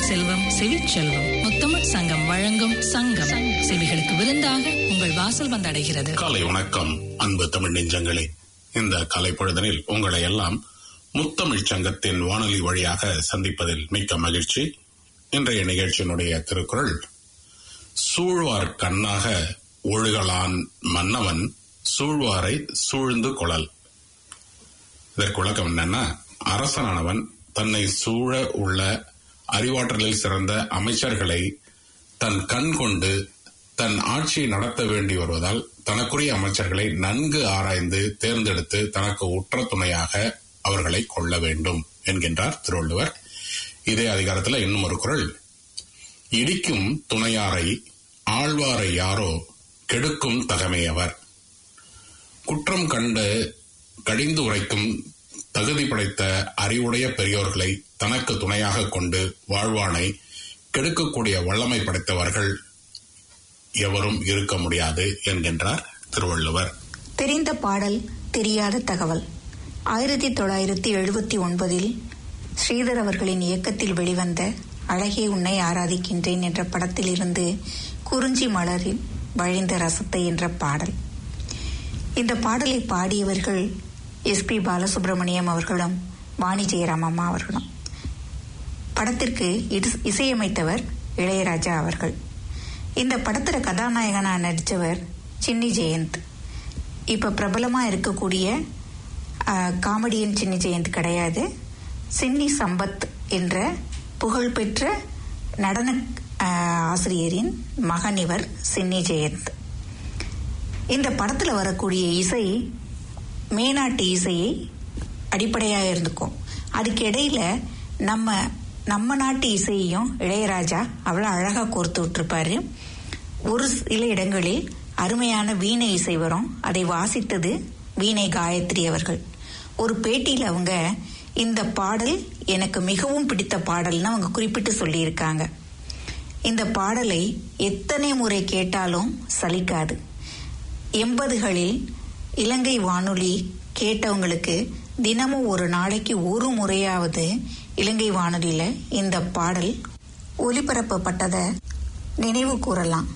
செல்வம் செவிச்செல்வம் முத்தமிழ் சங்கம் வழங்கும் சங்கம் செவிகளுக்கு விருந்தாக உங்கள் வாசல் வந்தடைகிறது காலை வணக்கம் அன்பு தமிழ் நெஞ்சங்களே இந்த காலை பொழுதனில் உங்களை எல்லாம் முத்தமிழ் சங்கத்தின் வானொலி வழியாக சந்திப்பதில் மிக்க மகிழ்ச்சி இன்றைய நிகழ்ச்சியினுடைய திருக்குறள் சூழ்வார் கண்ணாக ஒழுகலான் மன்னவன் சூழ்வாரை சூழ்ந்து கொளல் இதற்கு விளக்கம் என்னன்னா அரசனானவன் தன்னை சூழ உள்ள அறிவாற்றலில் சிறந்த அமைச்சர்களை தன் கண் கொண்டு தன் ஆட்சியை நடத்த வேண்டி வருவதால் தனக்குரிய அமைச்சர்களை நன்கு ஆராய்ந்து தேர்ந்தெடுத்து தனக்கு உற்ற துணையாக அவர்களை கொள்ள வேண்டும் என்கின்றார் திருவள்ளுவர் இதே அதிகாரத்தில் இன்னும் ஒரு குரல் இடிக்கும் துணையாரை ஆழ்வாரை யாரோ கெடுக்கும் தகமையவர் குற்றம் கண்டு கடிந்து உரைக்கும் தகுதி படைத்த அறிவுடைய பெரியோர்களை தனக்கு துணையாக கொண்டு வாழ்வானை கெடுக்கக்கூடிய வல்லமை படைத்தவர்கள் எவரும் இருக்க முடியாது என்கின்றார் திருவள்ளுவர் தெரிந்த பாடல் தெரியாத தகவல் ஆயிரத்தி தொள்ளாயிரத்தி எழுபத்தி ஒன்பதில் ஸ்ரீதர் அவர்களின் இயக்கத்தில் வெளிவந்த அழகே உன்னை ஆராதிக்கின்றேன் என்ற படத்திலிருந்து குறிஞ்சி மலரில் வழிந்த ரசத்தை என்ற பாடல் இந்த பாடலை பாடியவர்கள் எஸ் பி பாலசுப்ரமணியம் அவர்களும் வாணி ஜெயராம் அம்மா அவர்களும் படத்திற்கு இடு- இசையமைத்தவர் இளையராஜா அவர்கள் இந்த படத்துல கதாநாயகனா நடித்தவர் சின்னி ஜெயந்த் இப்ப பிரபலமா இருக்கக்கூடிய ஆஹ், காமெடியன் சின்னி ஜெயந்த் கிடையாது சின்னி சம்பத் என்ற புகழ்பெற்ற நடன ஆஹ், ஆசிரியரின் மகன் இவர் சின்னி ஜெயந்த் இந்த படத்துல வரக்கூடிய இசை மேனாட்டு இசையை அடிப்படையாக இருந்துக்கும் அதுக்கு இடையில நம்ம நம்ம நாட்டு இசையையும் இளையராஜா அவ்வளோ அழகா கோர்த்து விட்டுருப்பாரு ஒரு சில இடங்களில் அருமையான வீணை இசை வரும் அதை வாசித்தது வீணை காயத்ரி அவர்கள் ஒரு பேட்டியில் அவங்க இந்த பாடல் எனக்கு மிகவும் பிடித்த பாடல்னு அவங்க குறிப்பிட்டு சொல்லியிருக்காங்க இந்த பாடலை எத்தனை முறை கேட்டாலும் சலிக்காது எண்பதுகளில் இலங்கை வானொலி கேட்டவங்களுக்கு தினமும் ஒரு நாளைக்கு ஒரு முறையாவது இலங்கை வானொலியில இந்த பாடல் ஒலிபரப்பப்பட்டதை நினைவு கூறலாம்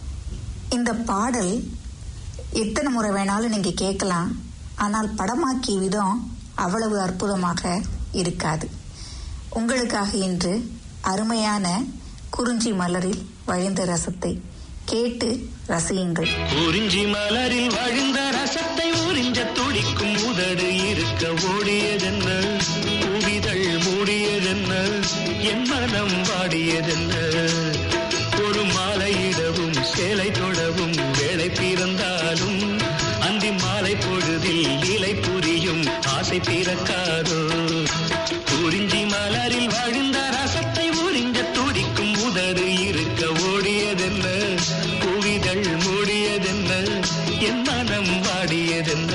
இந்த பாடல் எத்தனை முறை வேணாலும் நீங்க கேட்கலாம் ஆனால் படமாக்கிய விதம் அவ்வளவு அற்புதமாக இருக்காது உங்களுக்காக இன்று அருமையான குறிஞ்சி மலரில் வழிந்த ரசத்தை கேட்டு ரசியுங்கள் குறிஞ்சி மலரில் வழிந்த ரசத்தை உறிஞ்ச துடிக்கும் உதடு இருக்க ஓடியதென்ன பூவிதழ் மூடியதென்ன என் மனம் வாடியதென்ன ஒரு மாலையிடவும் சேலை தொடவும் வேலை பிறந்தாலும் அந்தி மாலை பொழுதில் இலை புரியும் ஆசை பிறக்காதோ குறிஞ்சி மலரில் வழிந்த ரசத்தை உறிஞ்ச துடிக்கும் உதடு இருக்க ஓடியதென்ன பூவிதழ் மூடியதென்ன என் மனம் வாடியதென்ன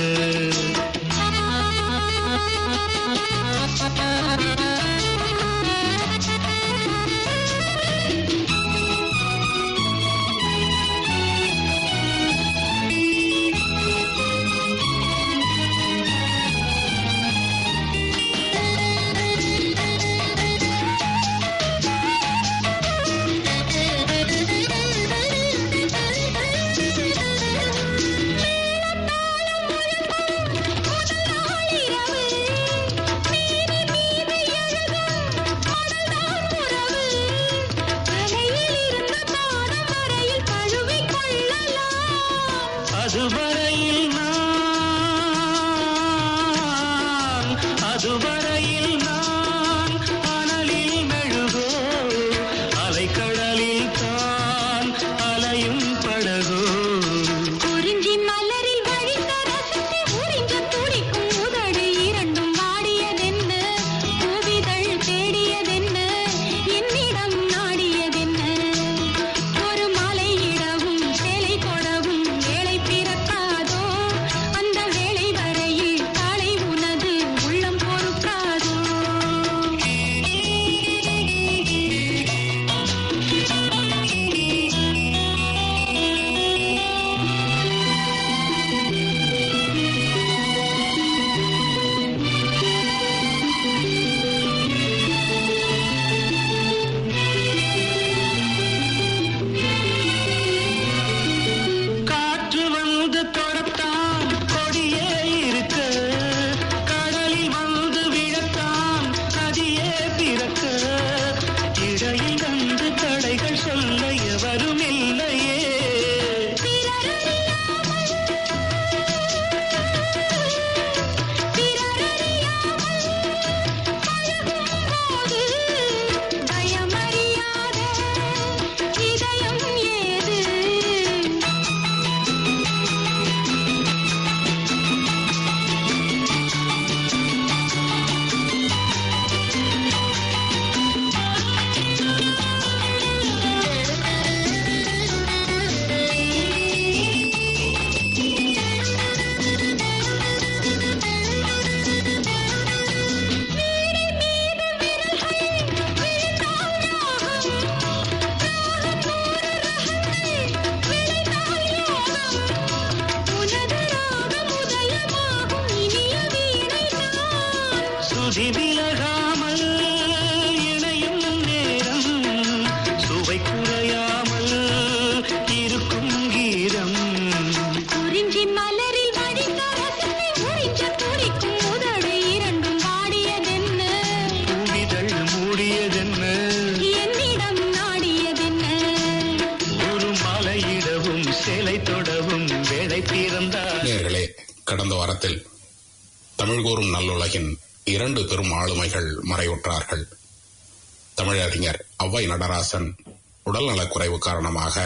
அதுவரையில் நான் அதுவரையில் நான் அனலில் மெழுகோ அலைக்கடலில் தான் அலையும் படகோ குறிஞ்சி மலரில் வழிந்த ரசத்தை உறிஞ்ச துடிக்கும் உதடு இரண்டும் வாடியதென்ன பூவிதழ் தேடியதென்ன என்னிடம் நாடியதென்ன ஒரு மாலை இடவும் சேலை கொடவும் வேலை பிறக்காதோ மலரில் வடித்த ரசத்தை உறிஞ்ச துடிக்கும் உதடு இரண்டும் வாடியதென்ன பூவிதழ் மூடியதென்ன என்னிடம் நாடியதென்ன ஒரு மலையிடவும் சேலை தொடவும் வேலை பிறந்தார் நேயர்களே கடந்த வாரத்தில் தமிழ் கூறும் நல்லுலகின் இரண்டு பெரும் ஆளுமைகள் மறைவுற்றார்கள் தமிழறிஞர் ஔவை நடராசன் உடல்நலக்குறைவு காரணமாக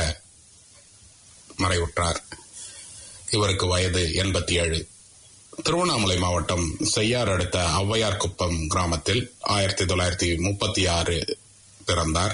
மறைவுற்றார் இவருக்கு வயது எண்பத்தி ஏழு திருவண்ணாமலை மாவட்டம் செய்யார் அடுத்த ஔவையார் குப்பம் கிராமத்தில் ஆயிரத்தி தொள்ளாயிரத்தி முப்பத்தி ஆறு பிறந்தார்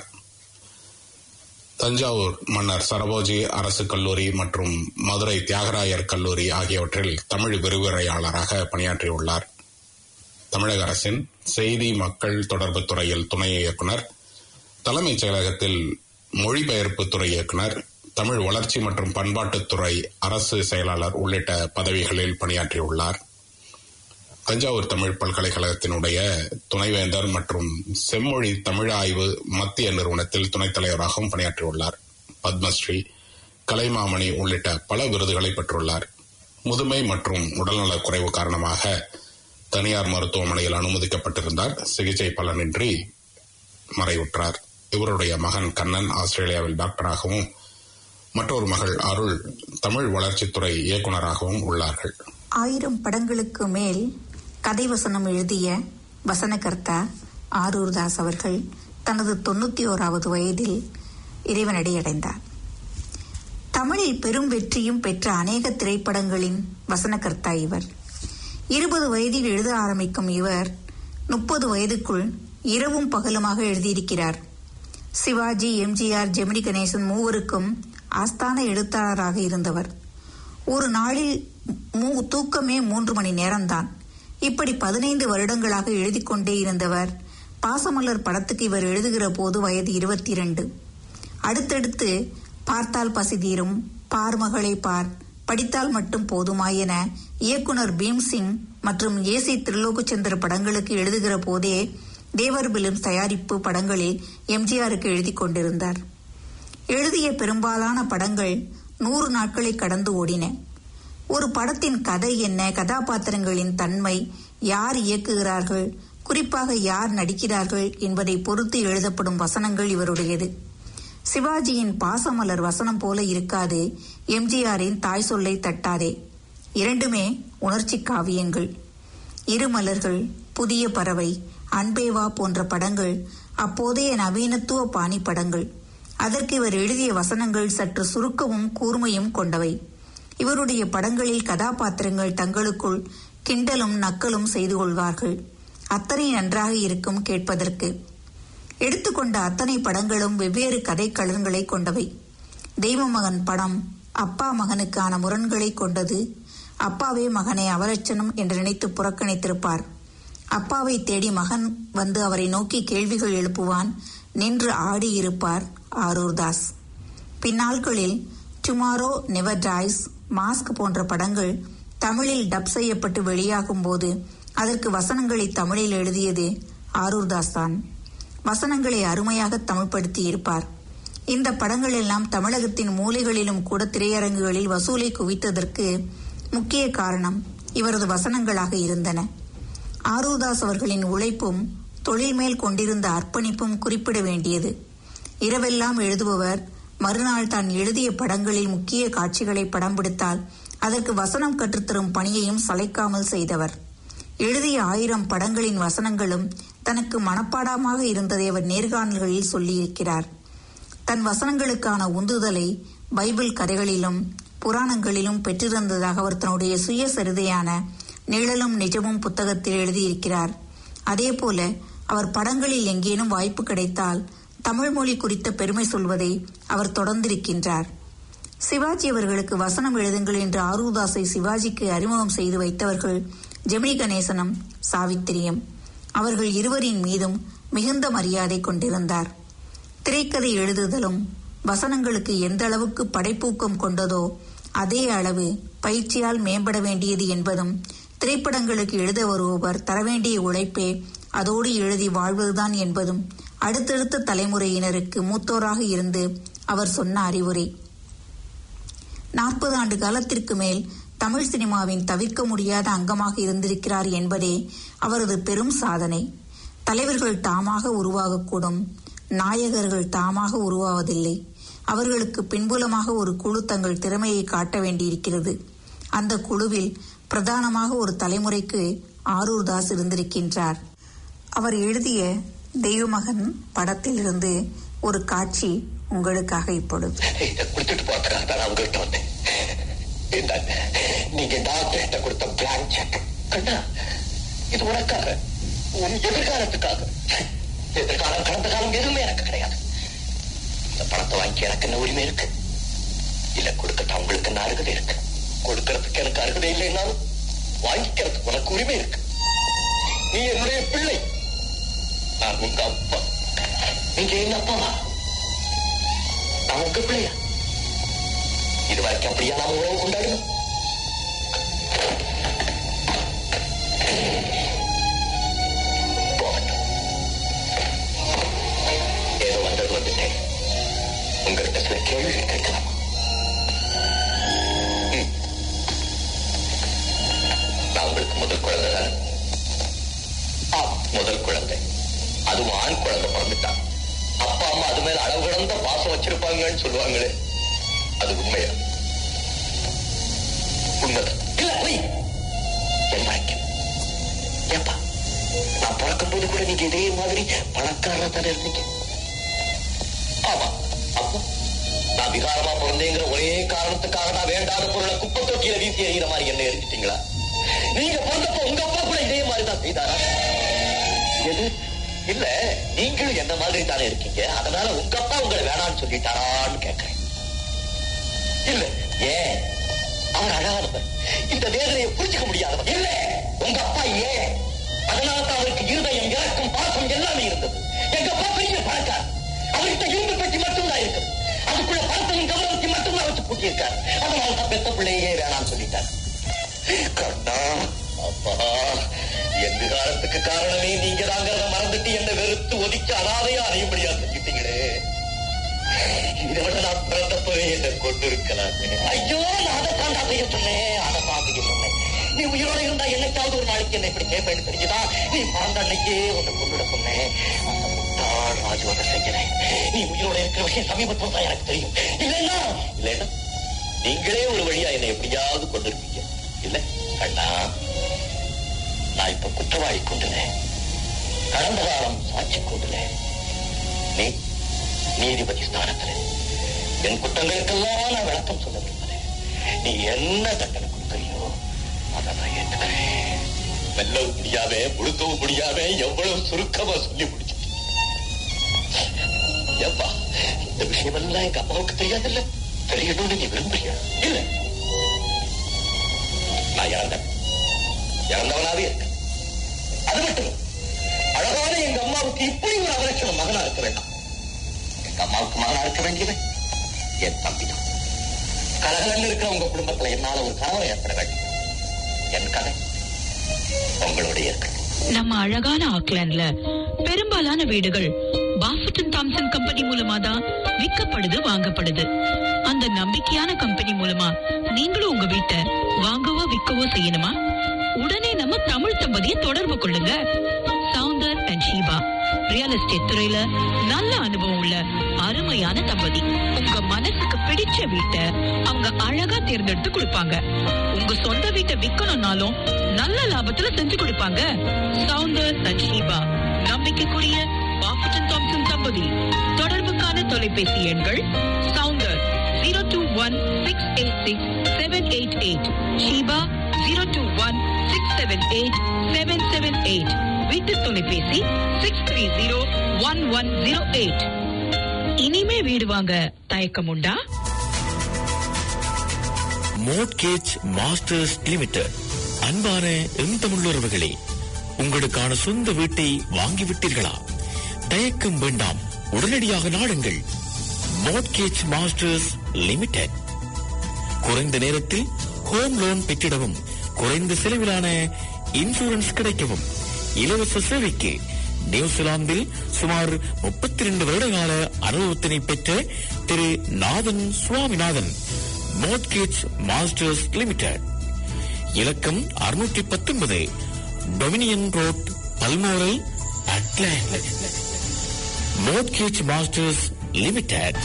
தஞ்சாவூர் மன்னர் சரபோஜி அரசு கல்லூரி மற்றும் மதுரை தியாகராயர் கல்லூரி ஆகியவற்றில் தமிழ் விரிவுரையாளராக பணியாற்றியுள்ளார் தமிழக அரசின் செய்தி மக்கள் தொடர்பு துறையில் துணை இயக்குனர் தலைமைச் செயலகத்தில் மொழிபெயர்ப்பு துறை இயக்குனர் தமிழ் வளர்ச்சி மற்றும் பண்பாட்டுத்துறை அரசு செயலாளர் உள்ளிட்ட பதவிகளில் பணியாற்றியுள்ளார் தஞ்சாவூர் தமிழ் பல்கலைக்கழகத்தினுடைய துணைவேந்தர் மற்றும் செம்மொழி தமிழ் ஆய்வு மத்திய நிறுவனத்தில் துணைத் தலைவராகவும் பணியாற்றியுள்ளார் பத்மஸ்ரீ கலைமாமணி உள்ளிட்ட பல விருதுகளை பெற்றுள்ளார் முதுமை மற்றும் உடல்நலக் குறைவு காரணமாக தனியார் மருத்துவமனையில் அனுமதிக்கப்பட்டிருந்தார் சிகிச்சை பலனின்றி மறைவுற்றார் இவருடைய மகன் கண்ணன் ஆஸ்திரேலியாவில் டாக்டராகவும் மற்றொரு மகள் அருள் தமிழ் வளர்ச்சித்துறை இயக்குநராகவும் உள்ளார்கள் ஆயிரம் படங்களுக்கு மேல் கதை வசனம் எழுதிய வசனகர்த்தா ஆரூர் தாஸ் அவர்கள் தனது தொண்ணூத்தி ஓராவது வயதில் இறைவனடி அடைந்தார் தமிழில் பெரும் வெற்றியும் பெற்ற அநேக திரைப்படங்களின் வசனகர்த்தா இவர் இருபது வயதில் எழுத ஆரம்பிக்கும் இவர் முப்பது வயதுக்குள் இரவும் பகலுமாக எழுதியிருக்கிறார் சிவாஜி எம்ஜிஆர் ஜெமினி கணேசன் மூவருக்கும் ஆஸ்தான எழுத்தாளராக இருந்தவர் ஒரு நாளில் மூ- தூக்கமே மூன்று மணி நேரம்தான் இப்படி பதினைந்து வருடங்களாக எழுதி கொண்டே இருந்தவர் பாசமலர் படத்துக்கு இவர் எழுதுகிற போது வயது இருபத்தி இரண்டு அடுத்தடுத்து பார்த்தால் பசி தீரும் பார் மகளை பார் படித்தால் மட்டும் போதுமா என இயக்குனர் பீம்சிங் மற்றும் ஏசி திரிலோகச்சந்தர் படங்களுக்கு எழுதுகிற போதே தேவர் பிலிம்ஸ் தயாரிப்பு படங்களில் எம்ஜிஆருக்கு எழுதி கொண்டிருந்தார் எழுதிய பெரும்பாலான படங்கள் நூறு நாட்களை கடந்து ஓடின ஒரு படத்தின் கதை என்ன கதாபாத்திரங்களின் தன்மை யார் இயக்குகிறார்கள் குறிப்பாக யார் நடிக்கிறார்கள் என்பதை பொறுத்து எழுதப்படும் வசனங்கள் இவருடையது சிவாஜியின் பாசமலர் வசனம் போல இருக்காது எம்ஜிஆரின் தாய் சொல்லை தட்டாதே இரண்டுமே உணர்ச்சி காவியங்கள் இருமலர்கள் புதிய பறவை அன்பேவா போன்ற படங்கள் அப்போதைய நவீனத்துவ பாணி படங்கள் அதற்கு இவர் எழுதிய வசனங்கள் சற்று சுருக்கமும் கூர்மையும் கொண்டவை இவருடைய படங்களில் கதாபாத்திரங்கள் தங்களுக்குள் கிண்டலும் நக்கலும் செய்து கொள்வார்கள் அத்தனை நன்றாக இருக்கும் கேட்பதற்கு எடுத்துக்கொண்ட அத்தனை படங்களும் வெவ்வேறு கதை களங்களை கொண்டவை தெய்வ மகன் படம் அப்பா மகனுக்கான முரண்களை கொண்டது அப்பாவே மகனை அவலட்சணம் என்று நினைத்து புறக்கணித்திருப்பார் அப்பாவை தேடி மகன் வந்து அவரை நோக்கி கேள்விகள் எழுப்புவான் நின்று ஆடி இருப்பார் ஆரூர்தாஸ் பின்னாட்களில் டுமாரோ நெவர் டைஸ் மாஸ்க் போன்ற படங்கள் தமிழில் டப் செய்யப்பட்டு வெளியாகும் போது அதற்கு வசனங்களை தமிழில் எழுதியது ஆரூர்தாஸ் தான் வசனங்களை அருமையாக தமிழ்படுத்தி இருப்பார் இந்த படங்கள் எல்லாம் தமிழகத்தின் மூலைகளிலும் கூட திரையரங்குகளில் வசூலை குவித்ததற்கு முக்கிய காரணம் இவரது வசனங்களாக இருந்தன ஆரூதாஸ் அவர்களின் உழைப்பும் தொழில் மேல் கொண்டிருந்த அர்ப்பணிப்பும் குறிப்பிட வேண்டியது இரவெல்லாம் எழுதுபவர் மறுநாள் தான் எழுதிய படங்களில் முக்கிய காட்சிகளை படம் பிடித்தால் அதற்கு வசனம் கற்றுத்தரும் பணியையும் சளைக்காமல் செய்தவர் எழுதிய ஆயிரம் படங்களின் வசனங்களும் தனக்கு மனப்பாடமாக இருந்ததை அவர் நேர்காணல்களில் சொல்லியிருக்கிறார் தன் வசனங்களுக்கான உந்துதலை பைபிள் கதைகளிலும் புராணங்களிலும் பெற்றிருந்ததாக அவர் தன்னுடைய சுயசரிதையான நிழலும் நிஜமும் புத்தகத்தில் எழுதியிருக்கிறார் அதேபோல அவர் படங்களில் எங்கேனும் வாய்ப்பு கிடைத்தால் தமிழ் மொழி குறித்த பெருமை சொல்வதை அவர் தொடர்ந்திருக்கின்றார் சிவாஜி அவர்களுக்கு வசனம் எழுதுங்கள் என்று ஆரூதாஸை சிவாஜிக்கு அறிமுகம் செய்து வைத்தவர்கள் ஜெமினி கணேசனும் சாவித்திரியும் அவர்கள் இருவரின் மீதும் மிகுந்த மரியாதை கொண்டிருந்தார் திரைக்கதை எழுதுதலும் வசனங்களுக்கு எந்த அளவுக்கு படைப்பூக்கம் கொண்டதோ அதே அளவு பயிற்சியால் மேம்பட வேண்டியது என்பதும் திரைப்படங்களுக்கு எழுத வருபவர் தரவேண்டிய உழைப்பே அதோடு எழுதி வாழ்வதுதான் என்பதும் அடுத்தடுத்த தலைமுறையினருக்கு மூத்தோராக இருந்து அவர் சொன்ன அறிவுரை நாற்பது ஆண்டு காலத்திற்கு மேல் தமிழ் சினிமாவின் தவிர்க்க முடியாத அங்கமாக இருந்திருக்கிறார் என்பதே அவரது பெரும் சாதனை தலைவர்கள் தாமாக உருவாகக்கூடும் நாயகர்கள் தாமாக உருவாவதில்லை அவர்களுக்கு பின்புலமாக ஒரு குழு தங்கள் திறமையை காட்ட வேண்டியிருக்கிறது அந்த குழுவில் பிரதானமாக ஒரு தலைமுறைக்கு ஆரூர் தாஸ் இருந்திருக்கின்றார் அவர் எழுதிய தெய்வமகன் படத்திலிருந்து ஒரு காட்சி உங்களுக்காக இப்பொழுது இதை கொடுத்துட்டு போறதுக்காக தான் நான் உங்ககிட்ட வந்தேன் இந்தாங்க நீங்க டாக்டர் கிட்ட கொடுத்த பிளான் செக் கண்ணா இது உனக்காக உன் எதிர்காலத்துக்காக எதிர்காலம் கடந்த காலம் எதுவுமே எனக்கு கிடையாது இந்த பணத்தை வாங்கி எனக்கு என்ன உரிமை இருக்கு இல்ல கொடுக்கட்ட உங்களுக்கு என்ன அருகதை இருக்கு கொடுக்கறதுக்கு எனக்கு அருகதை இல்லைன்னாலும் வாங்கிக்கிறதுக்கு உனக்கு உரிமை இருக்கு நீ என்னுடைய பிள்ளை நான் உங்க அப்பா நீங்க எங்க அப்பாவா நான் உங்க பிள்ளையா இது வரைக்கும் அப்படியா நாம உறவு கொண்டாடணும் போகட்டும். ஏதோ வந்தது வந்துட்டேன் உங்ககிட்ட சில கேள்விகள் கேட்கலாமா ம். நான் உங்களுக்கு முதல் குழந்தை தான் ஆ, முதல் குழந்தை அதுவும் ஆண் குழந்தை பிறந்துட்டான் அப்பா அம்மா அது மேல அளவு கடந்த பாசம் வச்சிருப்பாங்கன்னு சொல்லுவாங்களே அது உண்மையா உண்மைதான் இல்ல போய் என் வாக்கியம் ஏப்பா நான் பிறக்கும் போது கூட நீங்க இதே மாதிரி பணக்காரா தானே இருந்தீங்க ஆமா அப்போ நான் விகாரமா பிறந்தேங்கிற ஒரே காரணத்துக்காக நான் வேண்டாத பொருளை குப்பை தொட்டியில வீசி எறிகிற மாதிரி என்ன எரிஞ்சிட்டீங்களா நீங்க பிறந்தப்போ உங்க அப்பா கூட இதே மாதிரி தான் செய்தாரா எது இல்ல நீங்களும் என்ன மாதிரி தானே இருக்கீங்க அதனால உங்க அப்பா உங்களை வேணாம்னு சொல்லிட்டாரான்னு கேட்கிறேன் இல்ல ஏன் அவர் அழகானவர் இந்த வேதனையை புரிஞ்சுக்க முடியாதவர் இல்ல உங்க அப்பா ஏன் அதனால தான் அவருக்கு இருதயம் இறக்கம் பாசம் எல்லாமே இருந்தது எங்க அப்பா பெரிய பணக்கார் அவர்கிட்ட இரும்பு பெட்டி மட்டும்தான் இருக்குது அதுக்குள்ள பணத்தையும் கவனத்தையும் மட்டும்தான் வச்சு பூட்டியிருக்காரு அதனால தான் பெத்த பிள்ளையே வேணாம்னு சொல்லிட்டார் கண்ணா அப்பா எந்த காலத்துக்கு காரணமே நீங்க தாங்கிறத மறந்துட்டு என்ன வெறுத்து ஒதுக்கி அனாதையா அறையும்படியா செஞ்சிட்டீங்களே இதை விட நான் பிறந்தப்பவே என்ன கொண்டு இருக்கலாம் ஐயோ நான் அதை தாண்டா செய்ய சொன்னேன் அதை தான் செய்ய சொன்னேன் நீ உயிரோட இருந்தா என்னைக்காவது ஒரு நாளைக்கு என்ன இப்படி கேட்பேன்னு தெரிஞ்சுதா நீ பிறந்த அன்னைக்கே உன்னை கொண்டுட சொன்னேன் அந்த முட்டாள் ராஜு அதை செய்யறேன் நீ உயிரோட இருக்கிற விஷயம் சமீபத்தில் தான் எனக்கு தெரியும் இல்லைன்னா இல்லைன்னா நீங்களே ஒரு வழியா என்னை எப்படியாவது கொண்டு இருப்பீங்க இல்ல கண்ணா நான் இப்ப குற்றவாளி கொண்டுனேன் கடந்த காலம் சாட்சி கொண்டுனேன் நீ நீதிபதி ஸ்தானத்துல என் குற்றங்களுக்கெல்லாம் நான் விளக்கம் சொல்ல விரும்புறேன் நீ என்ன தண்டனை கொடுக்கறியோ அதை நான் ஏற்றுக்கிறேன் வெல்லவும் முடியாம முழுக்கவும் முடியாம எவ்வளவு சுருக்கமா சொல்லி முடிச்சிட்டேன் ஏப்பா இந்த விஷயமெல்லாம் எங்க அம்மாவுக்கு தெரியாதுல்ல தெரியணும்னு நீ விரும்புறியா இல்ல நான் இறந்தேன் இறந்தவனாவே இருக்க அது மட்டும் இல்ல. அழகான எங்க அம்மாவுக்கு இப்படி ஒரு அவலட்சணம் மகனா இருக்க வேண்டாம் எங்க அம்மாவுக்கு மகனா இருக்க வேண்டியவன் என் தம்பி தான் கலகலன்னு இருக்கிற உங்க குடும்பத்துல என்னால ஒரு கணவன் ஏற்பட வேண்டும் என் கதை உங்களுடைய இருக்கட்டும் நம்ம அழகான ஆக்லாண்ட்ல பெரும்பாலான வீடுகள் பாஃபட்டன் தாம்சன் கம்பெனி மூலமா தான் விற்கப்படுது வாங்கப்படுது அந்த நம்பிக்கையான கம்பெனி மூலமா நீங்களும் உங்க வீட்டை வாங்கவோ விற்கவோ செய்யணுமா உடனே நம்ம தமிழ் தம்பதியை தொடர்பு கொள்ளுங்க Soundar and Sheeba real estate துறையில நல்ல அனுபவம் உள்ள அருமையான தம்பதி உங்க மனசுக்கு பிடிச்ச வீட்டை அவங்க அழகா தேர்ந்தெடுத்து கொடுப்பாங்க உங்க சொந்த வீட்டை விக்கணும்னாலும் நல்ல லாபத்துல செஞ்சு கொடுப்பாங்க சவுந்தர் அண்ட் ஷீபா நம்பிக்கைக்குரிய பாஃபட்டன் தாம்சன் தம்பதி தொடர்புக்கான தொலைபேசி எண்கள் Soundar zero two one six eight six seven eight eight Sheeba zero two one six seven eight seven seven eight வீட்டு தொலைபேசி six three zero one one zero eight இனிமே வீடு வாங்க தயக்கம் உண்டா மோட்கேஜ் மாஸ்டர்ஸ் லிமிடெட் அன்பான எம் தமிழுறவுகளே உங்களுக்கான சொந்த வீட்டை வாங்கிவிட்டீர்களா தயக்கம் வேண்டாம் உடனடியாக நாடுங்கள் மோட்கேஜ் மாஸ்டர்ஸ் லிமிடெட் குறைந்த நேரத்தில் ஹோம் லோன் பெற்றிடவும் குறைந்த செலவிலான இன்சூரன்ஸ் கிடைக்கவும் இலவச சேவைக்கு நியூசிலாந்தில் சுமார் முப்பத்தி இரண்டு வருடகால அனுபவத்தினை பெற்ற Thiru Nathan Swaminathan mortgage masters limited இலக்கம் அறுநூற்றி பத்தொன்பது Dominion road Balmoral Auckland mortgage masters limited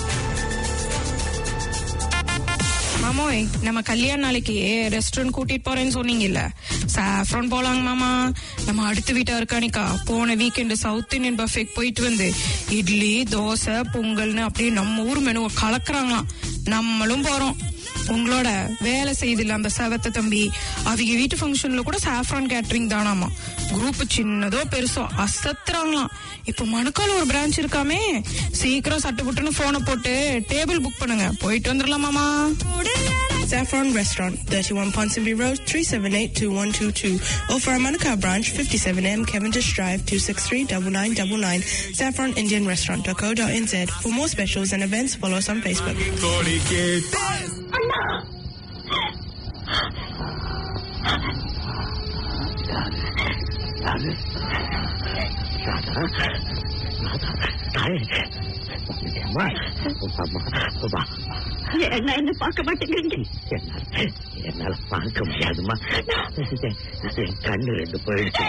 மாமோய் நம்ம கல்யாண நாளைக்கு ரெஸ்டாரண்ட் கூட்டிட்டு போறேன்னு சொன்னீங்கல்ல சாஃப்ரான் போலாங்க மாமா நம்ம அடுத்த வீட்டா இருக்கானிக்கா போன வீக்கெண்டு சவுத் இந்தியன் பஃபேக்கு போயிட்டு வந்து இட்லி தோசை பொங்கல்னு அப்படியே நம்ம ஊர் மெனுவை கலக்குறாங்களாம் நம்மளும் போறோம் உங்களோட வேலை செய்தில்ல அந்த செவத்த தம்பி அவங்க வீட்டு ஃபங்க்ஷன்ல கூட சாஃப்ரான் கேட்டரிங் தானாமா குரூப் சின்னதோ பெருசோ அசத்துறாங்களாம் இப்ப மணுக்கால ஒரு பிரான்ச் இருக்காமே சீக்கிரம் சட்டு புட்டுன்னு போனை போட்டு டேபிள் புக் பண்ணுங்க போயிட்டு வந்துடலாமாமா Saffron Restaurant, 31 Ponsonby Road, 378-2122. Or for our Manukau branch, 57M Cavendish Drive, 263-9999. Saffron Indian Restaurant.co.nz. For more specials and events, follow us on Facebook. அம்மா அம்மா அம்மா என்ன என்ன பார்க்க மாட்டேங்கிறீங்க என்னால என்னால பார்க்க முடியாதுமா என் கண்ணு ரெண்டு போயிடுச்சு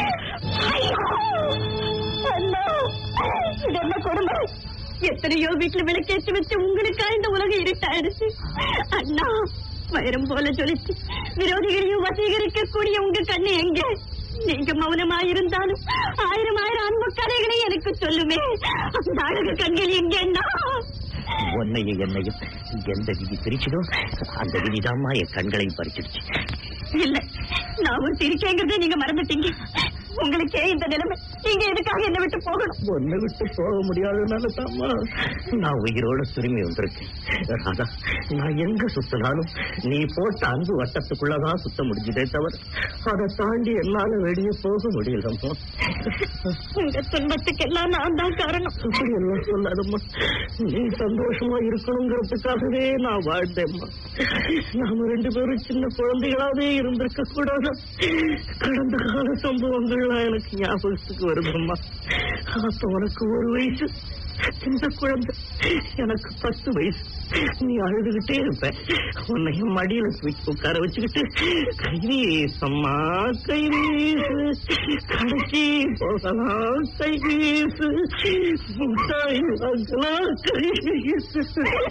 அண்ணா, இது என்ன கொடுமை எத்தனையோ வீட்டுல விளக்கேற்றி வச்சு உங்களுக்கா இந்த உலகம் இருட்டாயிடுச்சு அண்ணா வைரம் போல ஜொலிச்சு விரோதிகளையும் வசீகரிக்க கூடிய உங்க கண்ணு எங்க நீங்க மௌனமா இருந்தாலும் ஆயிரம் ஆயிரம் அன்பு கதைகளை எனக்கு சொல்லுமே அந்த அழகு கண்கள் எங்கன்னா உன்னையும் என்னையும் எந்த விதி பிரிச்சதோ அந்த விதிதாம்மா என் கண்களையும் பறிச்சிடுச்சு இல்ல நான் ஒரு சிரிக்கேங்கிறதே நீங்க மறந்துட்டீங்க உங்களுக்கே இந்த நிலைமை நீங்க எதுக்காக என்ன விட்டு போகணும் ஒன்னை விட்டு போக முடியாததுனால தாம்மா நான் உயிரோட திரும்பி வந்திருக்கேன் ராதா நான் எங்க சுத்தினாலும் நீ போட்ட அன்பு வட்டத்துக்குள்ளதான் சுத்த முடிஞ்சதே தவிர அதை தாண்டி என்னால வெளியே போக முடியலம்மா உங்க துன்பத்துக்கெல்லாம் நான் தான் காரணம் அப்படி எல்லாம் சொல்லாதம்மா நீ சந்தோஷமா இருக்கணுங்கிறதுக்காகவே நான் வாழ்ந்தேம்மா நாம ரெண்டு பேரும் சின்ன குழந்தைகளாவே இருந்திருக்க கூடாது கடந்த கால சம்பவங்கள்லாம் எனக்கு ஞாபகத்துக்கு வருதம்மா அப்ப உனக்கு ஒரு வயசு இந்த குழந்தை எனக்கு பத்து வயசு நீ அழுதுகிட்டே இருப்ப உன்னை என் மடியில தூக்கி உட்கார வச்சுக்கிட்டு கைவீசம்மா கைவீசு கடைக்கு போகலாம் கைவீசு முட்டாய் வாங்கலாம் கைவீசு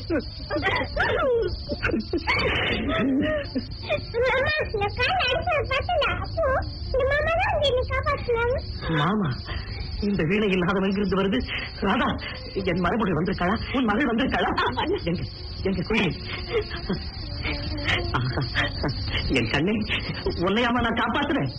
மாமா இந்த வீணை இல்லாதவன் எங்கிருந்து வருது ராதா என் மருமகள் வந்திருக்காளா உன் மகள் வந்திருக்காளா எங்க எங்க குழி என் கண்ணை உன்னையாமா நான் காப்பாத்துறேன்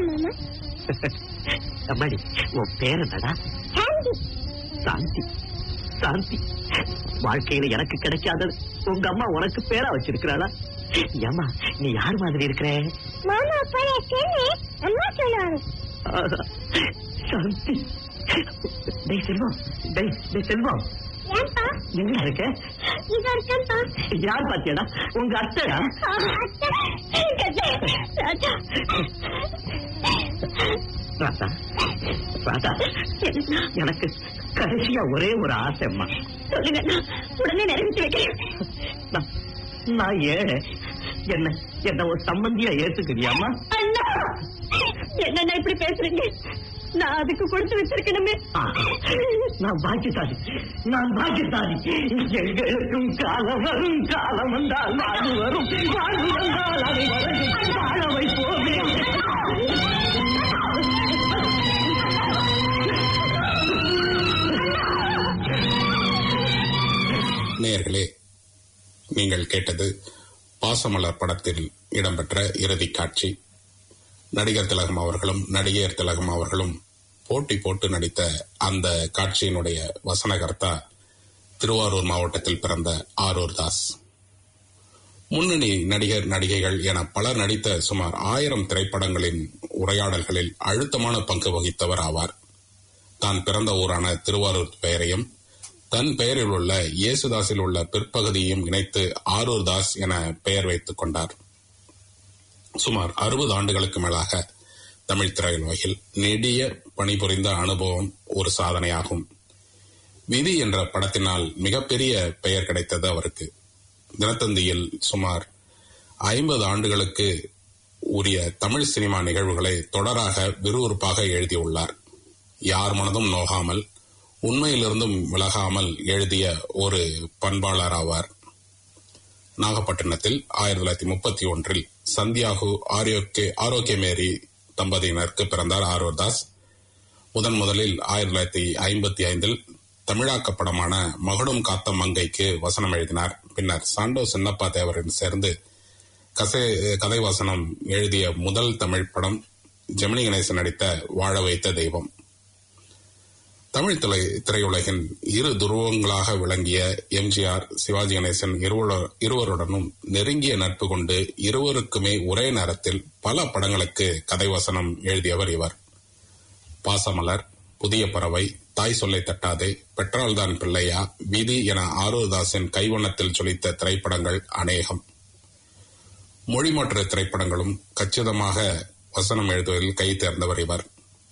அம்மாடி உன் பேர் என்னடா சாந்தி சாந்தி வாழ்க்கையில எனக்கு கிடைக்காதது உங்க அம்மா உனக்கு பேரா வச்சிருக்கிறாளா ஏமா நீ யார் மாதிரி இருக்கிற மாமா அப்பா அம்மா சொல்லுவாங்க ஆஹா, சாந்தி டேய் செல்வம் டேய் டேய் செல்வம் ஏன்பா எங்க இருக்க இங்க இருக்கேன்ப்பா யார் பாத்தியாடா உங்க அத்தைடா ராஜா ராதா ராதா எனக்கு கடைசியா ஒரே ஒரு ஆசைம்மா சொல்லுங்க நான் உடனே நிறைவேற்றி வைக்கிறேன் நான்- நான் ஏழை என்ன என்ன ஒரு சம்பந்தியா ஏத்துக்கிறியாமா அண்ணா என்னண்ணா இப்படி பேசுறீங்க நான் அதுக்கு கொடுத்து வச்சிருக்கணுமே நான் பாக்கியசாலி நான் பாக்கியசாலி எங்களுக்கும் காலம் வரும் காலம் வந்தால் வாழ்வு வரும் வாழ்வு வந்தால் அதை வரும் வாழ வைப்போமே நேயர்களே நீங்கள் கேட்டது பாசமலர் படத்தில் இடம்பெற்ற இறுதிக் காட்சி நடிகர் திலகம் அவர்களும் நடிகையர் திலகம் அவர்களும் போட்டி போட்டு நடித்த அந்த காட்சியினுடைய வசனகர்த்தா திருவாரூர் மாவட்டத்தில் பிறந்த ஆரூர் தாஸ் முன்னணி நடிகர் நடிகைகள் என பலர் நடித்த சுமார் ஆயிரம் திரைப்படங்களின் உரையாடல்களில் அழுத்தமான பங்கு வகித்தவர் ஆவார் தான் பிறந்த ஊரான திருவாரூர் பெயரையும் தன் பெயரில் உள்ள இயேசுதாஸில் உள்ள பிற்பகுதியையும் இணைத்து ஆரூர் தாஸ் என பெயர் வைத்துக் கொண்டார் சுமார் அறுபது ஆண்டுகளுக்கு மேலாக தமிழ் திரையுலகில் நெடிய பணிபுரிந்த அனுபவம் ஒரு சாதனையாகும் விதி என்ற படத்தினால் மிகப்பெரிய பெயர் கிடைத்தது அவருக்கு தினத்தந்தியில் சுமார் ஐம்பது ஆண்டுகளுக்கு உரிய தமிழ் சினிமா நிகழ்வுகளை தொடராக விறுவிறுப்பாக எழுதியுள்ளார் யார் மனதும் நோகாமல் உண்மையிலிருந்தும் விலகாமல் எழுதிய ஒரு பண்பாளர் ஆவார் நாகப்பட்டினத்தில் ஆயிரத்தி தொள்ளாயிரத்தி முப்பத்தி ஒன்றில் சந்தியாகு ஆரோக்கிய ஆரோக்கியமேரி தம்பதியினருக்கு பிறந்தார் ஆரோதாஸ் முதன் முதலில் ஆயிரத்தி தொள்ளாயிரத்தி ஐம்பத்தி ஐந்தில் தமிழாக்க படமான மகுடம் காத்த மங்கைக்கு வசனம் எழுதினார் பின்னர் சாண்டோ சின்னப்பா தேவருடன் சேர்ந்து கசை கதை வசனம் எழுதிய முதல் தமிழ் படம் ஜெமினி கணேசன் நடித்த வாழ வைத்த தெய்வம் தமிழ் திரை திரையுலகின் இரு துருவங்களாக விளங்கிய எம்ஜிஆர் சிவாஜி கணேசன் இருவரு- இருவருடனும் நெருங்கிய நட்பு கொண்டு இருவருக்குமே ஒரே நேரத்தில் பல படங்களுக்கு கதை வசனம் எழுதியவர் இவர் பாசமலர் புதிய பறவை தாய் சொல்லை தட்டாதே பெட்ரோல்தான் பிள்ளையா விதி என ஆரோதாசின் கைவண்ணத்தில் ஜொலித்த திரைப்படங்கள் அநேகம் மொழிமாற்று திரைப்படங்களும் கச்சிதமாக வசனம் எழுதுவதில் கை தேர்ந்தவர் இவர்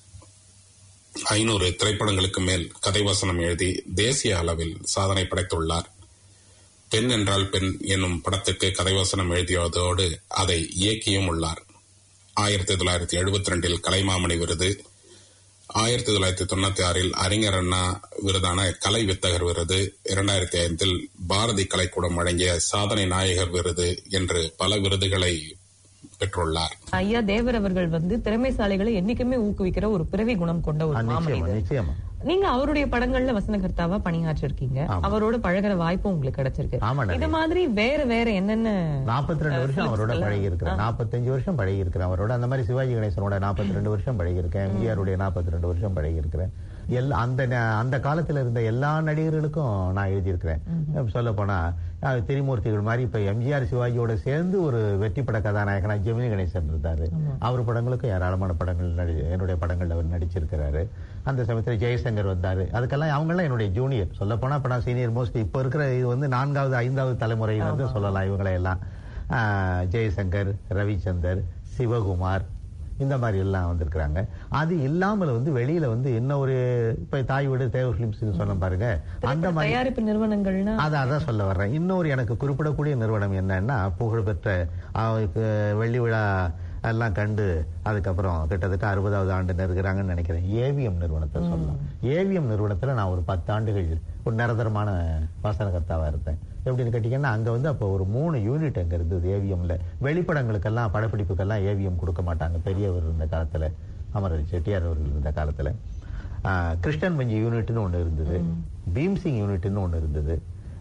ஐநூறு திரைப்படங்களுக்கு மேல் கதை வசனம் எழுதி தேசிய அளவில் சாதனை படைத்துள்ளார் பெண் என்றால் பெண் என்னும் படத்துக்கு கதை வசனம் எழுதியதோடு அதை இயக்கியும் உள்ளார் ஆயிரத்தி தொள்ளாயிரத்தி எழுபத்தி ரெண்டில் கலைமாமணி விருது ஆயிரத்தி தொள்ளாயிரத்தி தொண்ணூத்தி ஆறில் அறிஞர் அண்ணா விருதான கலை வித்தகர் விருது இரண்டாயிரத்தி ஐந்தில் பாரதி கலைக்கூடம் வழங்கிய சாதனை நாயகர் விருது என்று பல விருதுகளை பெற்றுள்ளார் ஐயா தேவர் அவர்கள் வந்து திறமைசாலிகளை என்னைக்குமே ஊக்குவிக்கிற ஒரு பிறவி குணம் கொண்ட ஒரு நிச்சயமா மாமனிதர் நிச்சயமா நீங்க அவருடைய படங்கள்ல வசனகர்த்தாவா பணியாற்றிருக்கீங்க அவரோட பழகுற வாய்ப்பு உங்களுக்கு கிடைச்சிருக்கு ஆமா, நிறைய. இது மாதிரி வேற வேற என்னென்ன நாற்பத்தி ரெண்டு வருஷம் அவரோட பழகி இருக்கிறேன் நாற்பத்தஞ்சு வருஷம் பழகி இருக்கிறேன் அவரோட அந்த மாதிரி சிவாஜி கணேசனோட நாற்பத்தி ரெண்டு வருஷம் பழகி இருக்கேன் எம்ஜிஆருடைய நாற்பத்தி ரெண்டு வருஷம் பழகி இருக்கிறேன் எல்லா அந்த ந- அந்த காலத்துல இருந்த எல்லா நடிகர்களுக்கும் நான் எழுதியிருக்கிறேன் சொல்ல போனா அஹ், திரிமூர்த்திகள் மாதிரி இப்ப எம்ஜிஆர் சிவாஜியோட சேர்ந்து ஒரு வெற்றி பட கதாநாயகனா ஜெமினி கணேசன் இருந்தாரு அவர் படங்களுக்கும் ஏராளமான படங்கள் நடி என்னுடைய படங்கள்ல அவர் நடிச்சிருக்கிறாரு அந்த சமயத்துல ஜெயசங்கர் வந்தாரு அதுக்கெல்லாம் அவங்கெல்லாம் என்னுடைய ஜூனியர் சொல்ல போனா இப்ப நான் சீனியர் மோஸ்ட் இப்ப இருக்கிற இது வந்து நான்காவது ஐந்தாவது தலைமுறையில வந்து சொல்லலாம் இவங்களை எல்லாம் ஆஹ், ஜெயசங்கர் ரவிச்சந்தர் சிவகுமார் இந்த மாதிரி எல்லாம் வந்திருக்கிறாங்க அது இல்லாமல் வந்து வெளியில வந்து என்ன ஒரு இப்ப தாய் வீடு தேவ பிலிம்ஸ் சொன்ன பாருங்க அந்த மாதிரி தயாரிப்பு நிறுவனங்கள்னா அதான் அதான் சொல்ல வர்றேன் இன்னொரு எனக்கு குறிப்பிடக்கூடிய நிறுவனம் என்னன்னா புகழ்பெற்ற அவருக்கு வெள்ளி விழா எல்லாம் கண்டு அதுக்கப்புறம் கிட்டத்தட்ட அறுபதாவது ஆண்டு நெருங்குறாங்கன்னு நினைக்கிறேன் ஏவிஎம் நிறுவனத்தை சொல்லலாம் ஏவிஎம் நிறுவனத்துல நான் ஒரு பத்து ஆண்டுகள் ஒரு நிரந்தரமான வாசனகர்த்தாவா இருந்தேன் எப்படின்னு கேட்டீங்கன்னா அங்க வந்து அப்போ ஒரு மூணு யூனிட் அங்க இருந்தது ஏவிஎம்ல வெளிப்படங்களுக்கெல்லாம் படப்பிடிப்புக்கெல்லாம் ஏவிஎம் கொடுக்க மாட்டாங்க பெரியவர் இருந்த காலத்துல அமரர் செட்டியார் அவர்கள் இருந்த காலத்துல ஆஹ், கிருஷ்ணன் மஞ்சி யூனிட்னு ஒண்ணு இருந்தது பீம்சிங் யூனிட்னு ஒண்ணு இருந்தது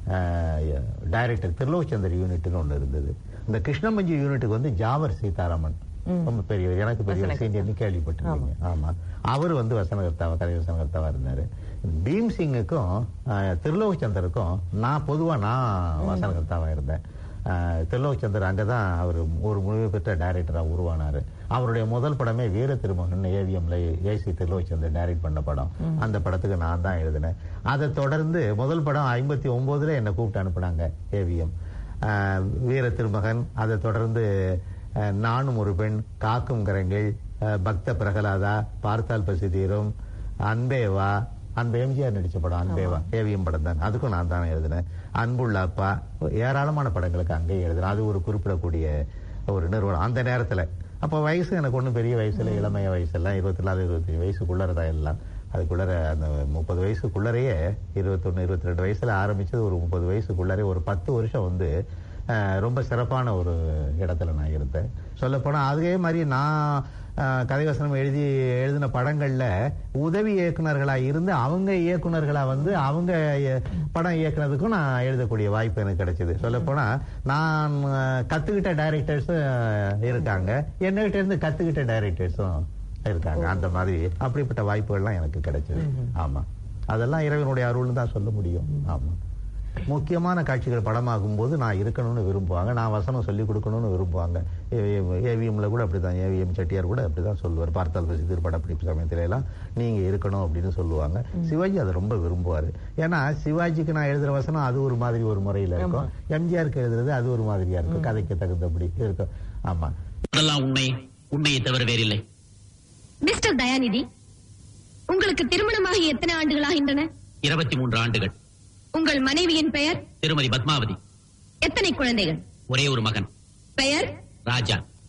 டைரக்டர் திருலோச்சந்தர் யூனிட்னு ஒண்ணு இருந்தது இந்த கிருஷ்ணமஞ்சி யூனிட்டுக்கு வந்து ஜாவர் சீதாராமன் ரொம்ப பெரிய எனக்கு பெரிய சீனியர்னு கேள்விப்பட்டிருக்கீங்க ஆமா அவர் வந்து வசனகர்த்தாவா கதை வசனகர்த்தாவா இருந்தாரு பீம் சிங்குக்கும் ஆஹ், திருலோகச்சந்தருக்கும் நான் பொதுவா நான் வசனகர்த்தாவா இருந்தேன் ஆஹ், திருலோகச்சந்தர் அங்கதான் அவர் ஒரு முழுமை பெற்ற டைரக்டரா உருவானாரு அவருடைய முதல் படமே வீர திருமகன் ஏவிஎம்ல ஏசி திருலோகச்சந்தர் டைரக்ட் பண்ண படம் அந்த படத்துக்கு நான் தான் எழுதினேன் அதை தொடர்ந்து முதல் படம் ஐம்பத்தி ஒன்பதுல என்னை கூப்பிட்டு அனுப்புனாங்க ஏவிஎம் வீர திருமகன் அதை தொடர்ந்து ஆஹ், நானும் ஒரு பெண் காக்கும் கரங்கள் ஆஹ், பக்த பிரகலாதா பார்த்தால் பசி தீரும் அன்பேவா அன்பு எம்ஜிஆர் நடிச்ச படம் அன்பேவா ஏவிஎம் படம் தான் அதுக்கும் நான் தான் எழுதினேன் அன்புள்ள அப்பா ஏராளமான படங்களுக்கு அங்கேயே எழுதினேன் அது ஒரு குறிப்பிடக்கூடிய ஒரு நிறுவனம் அந்த நேரத்துல அப்ப வயசு எனக்கு ஒண்ணும் பெரிய வயசுல இளமைய வயசெல்லாம் இருபத்தி நாலு இருபத்தஞ்சு வயசுக்குள்ளறதான் எல்லாம் அதுக்குள்ளர அந்த முப்பது வயசுக்குள்ளரையே இருபத்தொன்னு இருபத்தி ரெண்டு வயசுல ஆரம்பிச்சது ஒரு முப்பது வயசுக்குள்ளரே ஒரு பத்து வருஷம் வந்து அஹ், ரொம்ப சிறப்பான ஒரு இடத்துல நான் இருந்தேன் சொல்லப்போனா அதே மாதிரி நான் அஹ், கதைவசனம் எழுதி எழுதின படங்கள்ல உதவி இயக்குனர்களா இருந்து அவங்க இயக்குனர்களா வந்து அவங்க இய- படம் இயக்குனதுக்கும் நான் எழுதக்கூடிய வாய்ப்பு எனக்கு கிடைச்சது சொல்லப்போனா நான் அஹ், கத்துக்கிட்ட டைரக்டர்ஸும் இருக்காங்க என்னகிட்ட இருந்து கத்துக்கிட்ட டைரக்டர்ஸும் இருக்காங்க அந்த மாதிரி அப்படிப்பட்ட வாய்ப்புகள்லாம் எனக்கு கிடைச்சது ஆமா அதெல்லாம் இறைவனுடைய அருள்னு தான் சொல்ல முடியும் ஆமா முக்கியமான காட்சிகள் படமாகும் போது நான் இருக்கணும்னு விரும்புவாங்க நான் வசனம் சொல்லி கொடுக்கணும்னு விரும்புவாங்க ஏவிஎம்ல கூட அப்படிதான் ஏவிஎம் செட்டியார் கூட அப்படிதான் சொல்லுவார் பார்த்தால் பசி திருப்படப்பிடிப்பு சமயத்துல எல்லாம் நீங்க இருக்கணும் அப்படின்னு சொல்லுவாங்க சிவாஜி அதை ரொம்ப விரும்புவாரு ஏன்னா சிவாஜிக்கு நான் எழுதுற வசனம் அது ஒரு மாதிரி ஒரு முறையில இருக்கும் எம்ஜிஆருக்கு எழுதுறது அது ஒரு மாதிரியா இருக்கும் கதைக்கு தகுந்தபடி இருக்கும் ஆமா அதெல்லாம் உண்மை உண்மையை தவிர வேறில்லை மிஸ்டர் தயாநிதி உங்களுக்கு திருமணமாகி எத்தனை ஆண்டுகள் ஆகின்றன இருபத்தி மூன்று ஆண்டுகள் உங்கள் மனைவியின் பெயர் திருமதி பத்மாவதி எத்தனை குழந்தைகள் ஒரே ஒரு மகன் பெயர் ராஜா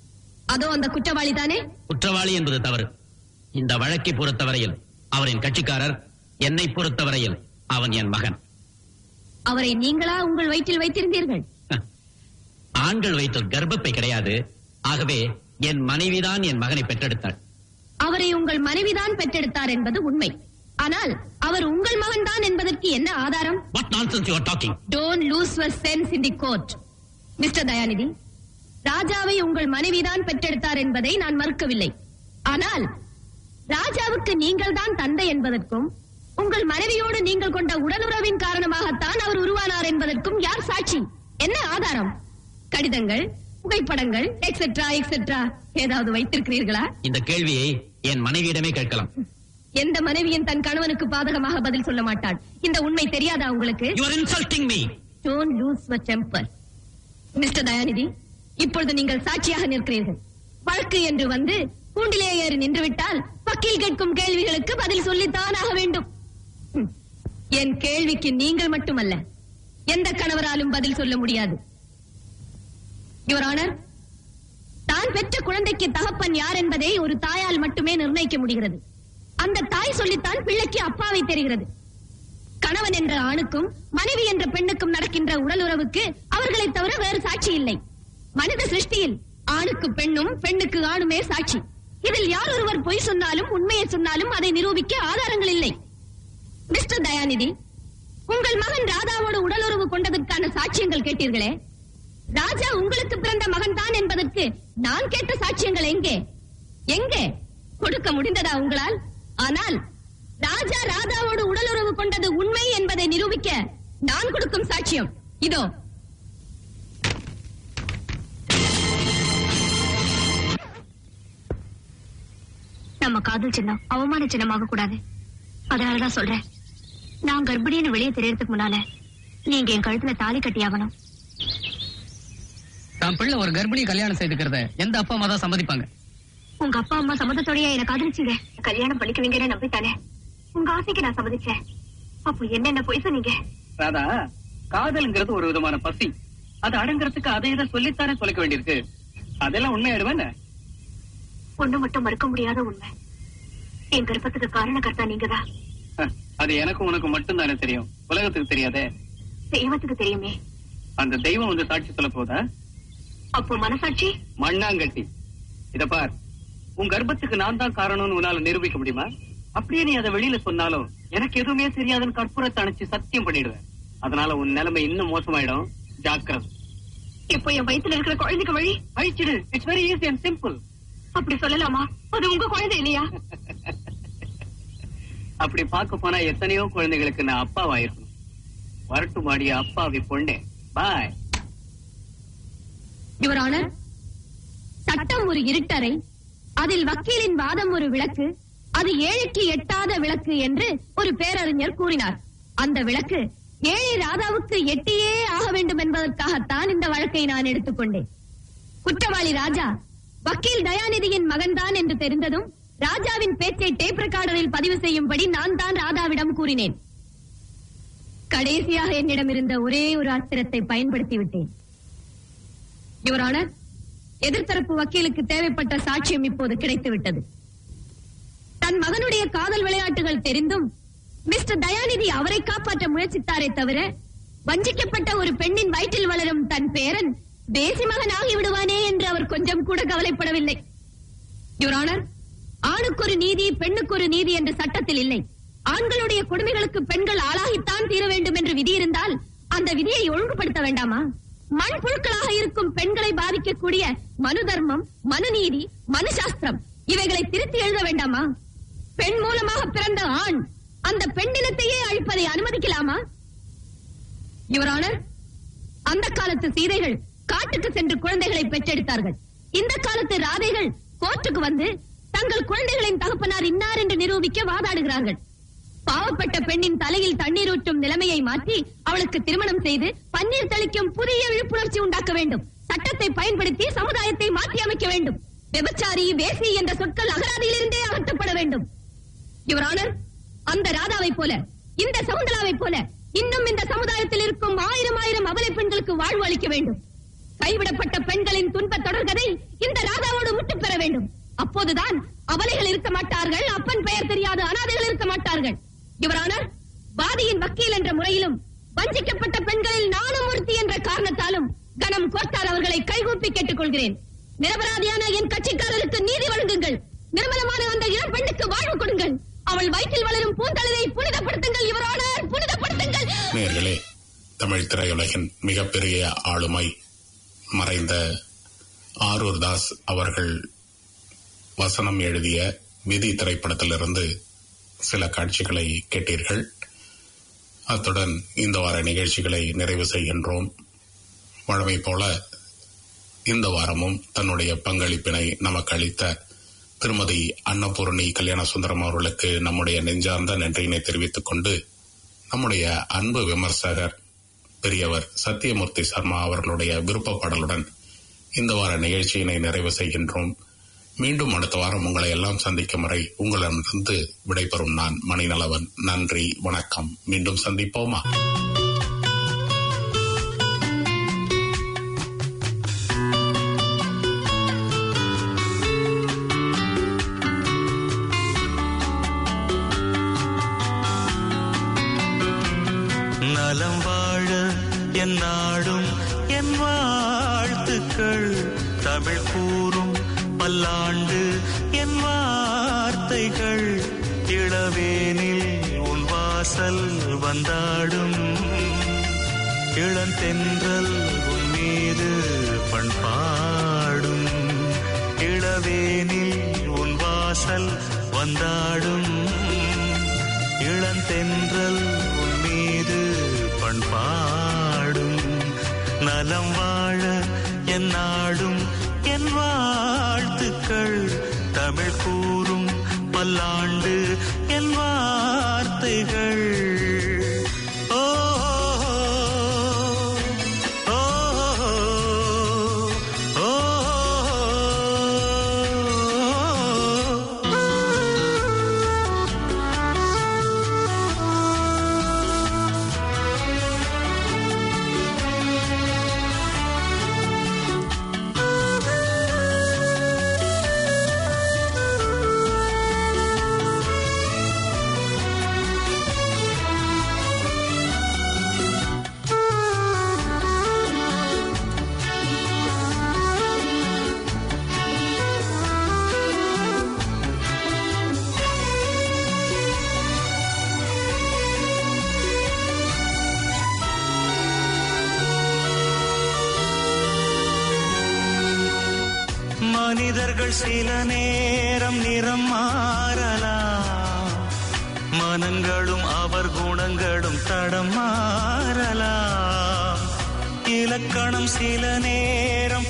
அதோ அந்த குற்றவாளி தானே குற்றவாளி என்பது தவறு இந்த வழக்கை பொறுத்தவரையில் அவரின் கட்சிக்காரர் என்னை பொறுத்தவரையில் அவன் என் மகன் அவரை நீங்களா உங்கள் வயிற்றில் வைத்திருந்தீர்கள் ஆண்கள் வைத்த கர்ப்பப்பை கிடையாது ஆகவே என் மனைவிதான் என் மகனை பெற்றெடுத்தாள் அவரை உங்கள் மனைவிதான் பெற்றெடுத்தார் என்பது உண்மை ஆனால் அவர் உங்கள் மகன் தான் என்பதற்கு என்ன ஆதாரம் what nonsense you are talking don't lose your sense in the court mister Dayanidhi ராஜாவை உங்கள் மனைவிதான் பெற்றெடுத்தார் என்பதை நான் மறுக்கவில்லை ஆனால் ராஜாவுக்கு நீங்கள் தான் தந்தை என்பதற்கும் உங்கள் மனைவியோடு நீங்கள் கொண்ட உடலுறவின் காரணமாகத்தான் அவர் உருவானார் என்பதற்கும் யார் சாட்சி என்ன ஆதாரம் கடிதங்கள் புகைப்படங்கள் எக்ஸெட்ரா எக்ஸெட்ரா ஏதாவது வைத்திருக்கிறீர்களா இந்த கேள்வியை என் மனைவியிடமே கேட்கலாம் எந்த மனைவியும் தன் கணவனுக்கு பாதகமாக பதில் சொல்ல மாட்டாள் இந்த உண்மை தெரியாதா உங்களுக்கு you are insulting me don't lose your temper mister Dayanidhi இப்பொழுது நீங்கள் சாட்சியாக நிற்கிறீர்கள் வழக்கு என்று வந்து கூண்டிலே ஏறி நின்றுவிட்டால் வக்கீல் கேட்கும் கேள்விகளுக்கு பதில் சொல்லித்தான் ஆக வேண்டும் ம். என் கேள்விக்கு நீங்கள் மட்டுமல்ல எந்த கணவராலும் பதில் சொல்ல முடியாது யுவர் ஆனர் தான் பெற்ற குழந்தைக்கு தகப்பன் யார் என்பதை ஒரு தாயால் மட்டுமே நிர்ணயிக்க முடிகிறது அந்த தாய் சொல்லித்தான் பிள்ளைக்கு அப்பாவை தெரிகிறது கணவன் என்ற ஆணுக்கும் மனைவி என்ற பெண்ணுக்கும் நடக்கின்ற உடலுறவுக்கு அவர்களை தவிர வேறு சாட்சி இல்லை மனித சிருஷ்டியில் ஆணுக்கு பெண்ணும் பெண்ணுக்கு ஆணுமே சாட்சி இதில் யார் ஒருவர் பொய் சொன்னாலும் உண்மையை சொன்னாலும் அதை நிரூபிக்க ஆதாரங்கள் இல்லை மிஸ்டர் தயாநிதி உங்கள் மகன் ராதாவோடு உடலுறவு கொண்டதற்கான சாட்சியங்கள் கேட்டீர்களே ராஜா உங்களுக்கு பிறந்த மகன் தான் என்பதற்கு நான் கேட்ட சாட்சியங்கள் எங்கே எங்கே கொடுக்க முடிந்ததா உங்களால் ஆனால் ராஜா ராதாவோடு உடலுறவு கொண்டது உண்மை என்பதை நிரூபிக்க நான் கொடுக்கும் சாட்சியம் இதோ நம்ம காதல் சின்னம் அவமான சின்னமாக கூடாது அதனாலதான் சொல்றேன் நான் கர்ப்பிணின்னு வெளியே தெரியறதுக்கு முன்னால நீங்க என் கழுத்துல தாலி கட்டியாகணும் தான் பிள்ளை ஒரு கர்ப்பிணி கல்யாணம் செய்துக்கிறத எந்த அப்பா அம்மா தான் சம்மதிப்பாங்க உங்க அப்பா அம்மா சம்மதத்தோடய என்ன காதலிச்சீங்க கல்யாணம் பண்ணிக்குவீங்கன்னு நம்பித்தானே உங்க ஆசைக்கு நான் சம்மதிச்சேன் அப்போ என்னென்ன பொய் சொன்னீங்க ராதா காதல்ங்கிறது ஒரு விதமான பசி அது அடங்குறதுக்கு அதை இதை சொல்லித்தானே சொல்லிக்க வேண்டியிருக்கு அதெல்லாம் உண்மையாடுவேன் ஒண்ணு மட்டும் மறுக்க முடியாத உண்மை என் கர்ப்பத்துக்கு காரணகர்த்தா நீங்கதான் அது எனக்கும் உனக்கு மட்டும் தானே தெரியும் உலகத்துக்கு தெரியாதே தெய்வத்துக்கு தெரியுமே அந்த தெய்வம் வந்து சாட்சி சொல்ல போதா அப்போ மனசாட்சி மண்ணாங்கட்டி இத பார் உன் கர்ப்பத்துக்கு நான் தான் காரணம்னு உன்னால நிரூபிக்க முடியுமா அப்படியே நீ அதை வெளியில சொன்னாலும் எனக்கு எதுவுமே தெரியாதுன்னு கற்பூரத்தை அணைச்சு சத்தியம் பண்ணிடுவேன் அதனால உன் நிலைமை இன்னும் மோசமாயிடும் ஜாக்கிரதை இப்போ என் வயித்துல இருக்கிற குழந்தைக்கு வழி அழிச்சிடு it's very easy and simple அப்படி சொல்லலாமா அது உங்க குழந்தை இல்லையா அப்படி பார்க்க போனா எத்தனையோ குழந்தைகளுக்கு நான் அப்பாவாயிருக்கணும் வரட்டு மாடிய அப்பாவி பொண்ணே பாய் யுவர் ஆனர் சட்டம் ஒரு இருட்டறை அதில் வக்கீலின் வாதம் ஒரு விளக்கு அது ஏழைக்கு எட்டாத விளக்கு என்று ஒரு பேரறிஞர் கூறினார் அந்த விளக்கு ஏழை ராதாவுக்கு எட்டியே ஆக வேண்டும் என்பதற்காகத்தான் இந்த வழக்கை நான் எடுத்துக்கொண்டேன் குற்றவாளி ராஜா வக்கீல் தயாநிதியின் மகன்தான் என்று தெரிந்ததும் ராஜாவின் பேச்சை டேப் ரெக்கார்டரில் பதிவு செய்யும்படி நான் தான் ராதாவிடம் கூறினேன் கடைசியாக என்னிடம் இருந்த ஒரே ஒரு அஸ்திரத்தை பயன்படுத்தி விட்டேன் யுவர் ஆனர் எதிர்த்தரப்பு வக்கீலுக்கு தேவைப்பட்ட சாட்சியம் இப்போது கிடைத்துவிட்டது தன் மகனுடைய காதல் விளையாட்டுகள் தெரிந்தும் மிஸ்டர் தயாநிதி அவரை காப்பாற்ற முயற்சித்தாரே தவிர வஞ்சிக்கப்பட்ட ஒரு பெண்ணின் வயிற்றில் வளரும் தன் பேரன் தேசி மகன் ஆகிவிடுவானே என்று அவர் கொஞ்சம் கூட கவலைப்படவில்லை யுவர் ஆனர் ஆணுக்கு ஒரு நீதி பெண்ணுக்கு ஒரு நீதி என்ற சட்டத்தில் இல்லை ஆண்களுடைய கொடுமைகளுக்கு பெண்கள் ஆளாகித்தான் தீர வேண்டும் என்று விதி இருந்தால் அந்த விதியை ஒழுங்குபடுத்த வேண்டாமா மண் புழுக்களாக இருக்கும் பெண்களை பாதிக்கக்கூடிய மனு தர்மம் மனுநீதி மனுசாஸ்திரம் இவைகளை திருத்தி எழுத வேண்டாமா பெண் மூலமாக பிறந்த ஆண் அந்த பெண்ணினத்தையே அழிப்பதை அனுமதிக்கலாமா யுவர் ஆனர் அந்த காலத்து சீதைகள் காட்டுக்கு சென்று குழந்தைகளை பெற்றெடுத்தார்கள் இந்த காலத்து ராதைகள் கோர்ட்டுக்கு வந்து தங்கள் குழந்தைகளின் தகப்பனார் இன்னார் என்று நிரூபிக்க வாதாடுகிறார்கள் பாவப்பட்ட பெண்ணின் தலையில் தண்ணீர் ஊற்றும் நிலைமையை மாற்றி அவளுக்கு திருமணம் செய்து பன்னீர் தெளிக்கும் புதிய விழிப்புணர்ச்சி உண்டாக்க வேண்டும் சட்டத்தை பயன்படுத்தி சமுதாயத்தை மாற்றி அமைக்க வேண்டும் விபச்சாரி வேசி என்ற சொற்கள் அகராதியிலிருந்தே அகற்றப்பட வேண்டும் யுவர் ஆனர் அந்த ராதாவை போல இந்த சகுந்தலாவை போல இன்னும் இந்த சமுதாயத்தில் இருக்கும் ஆயிரம் ஆயிரம் அபலை பெண்களுக்கு வாழ்வு அளிக்க வேண்டும் கைவிடப்பட்ட பெண்களின் துன்ப தொடர்கதை இந்த ராதாவோடு முற்று பெற வேண்டும் அப்போதுதான் அவலைகள் இருக்க மாட்டார்கள் அப்பன் பெயர் தெரியாத அனாதைகள் இருக்க மாட்டார்கள் யுவரான பாதியின் வக்கீல் என்ற முறையிலும் வஞ்சிக்கப்பட்ட பெண்களில் நானும் ஒருத்தி என்ற காரணத்தாலும் கனம் கோட்டார் அவர்களை கைகூப்பி கேட்டுக் கொள்கிறேன் நிரபராதியான என் கட்சிக்காரருக்கு நீதி வழங்குங்கள் நிர்மலமான அந்த இளம் பெண்ணுக்கு வாழ்வு கொடுங்கள் அவள் வயிற்றில் வளரும் பூந்தளிரை புனிதப்படுத்துங்கள் யுவரான புனிதப்படுத்துங்கள் நேர்களே தமிழ் திரையுலகின் மிகப்பெரிய ஆளுமை மறைந்த ஆரூர் தாஸ் அவர்கள் வசனம் எழுதிய விதி திரைப்படத்திலிருந்து சில காட்சிகளை கேட்டீர்கள் அத்துடன் இந்த வார நிகழ்ச்சிகளை நிறைவு செய்கின்றோம் வழமை போல இந்த வாரமும் தன்னுடைய பங்களிப்பினை நமக்கு அளித்த திருமதி அன்னபூரணி கல்யாண சுந்தரம் அவர்களுக்கு நம்முடைய நெஞ்சார்ந்த நன்றியினை தெரிவித்துக் கொண்டு நம்முடைய அன்பு விமர்சகர் பெரியவர் சத்தியமூர்த்தி சர்மா அவர்களுடைய விருப்ப பாடலுடன் இந்த வார நிகழ்ச்சியினை நிறைவு செய்கின்றோம் மீண்டும் அடுத்த வாரம் உங்களை எல்லாம் சந்திக்கும் வரை உங்களிடமிருந்து விடைபெறும் நான் மணிநலவன் நன்றி வணக்கம் மீண்டும் சந்திப்போமா நலம் வாழ என் நாடும் என் வாழ்த்துக்கள் தமிழ் கூறும் பல்லாண்டு என் வார்த்தைகள் இளவேனில் உன் வாசல் வந்தாடும் இளந்தென்றல் உன் மீது பண்பாடும் இளவேனில் உன் வாசல் வந்தாடும் இளந்தென்றல் உன் மீது பண்பாடும் நலம் வாழ என் நாடும் என் வாழ்த்துக்கள் தமிழ் கூறும் பல்லாண்டு என் வார்த்தைகள் ஓ ஓ, ஓ, ஓ, மனிதர்கள் சில நேரம் நிறம் மாறலாம் மனங்களும் அவர் குணங்களும் தடம் மாறலாம் இலக்கணம் சில நேரம்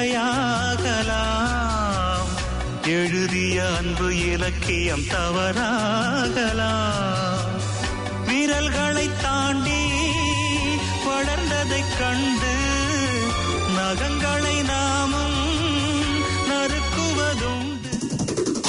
பிழையாகலாம் எழுதிய அன்பு இலக்கியம் தவறாகலாம் விரல்களை தாண்டி வளர்ந்ததைக் கண்டு நகங்களை நாமும்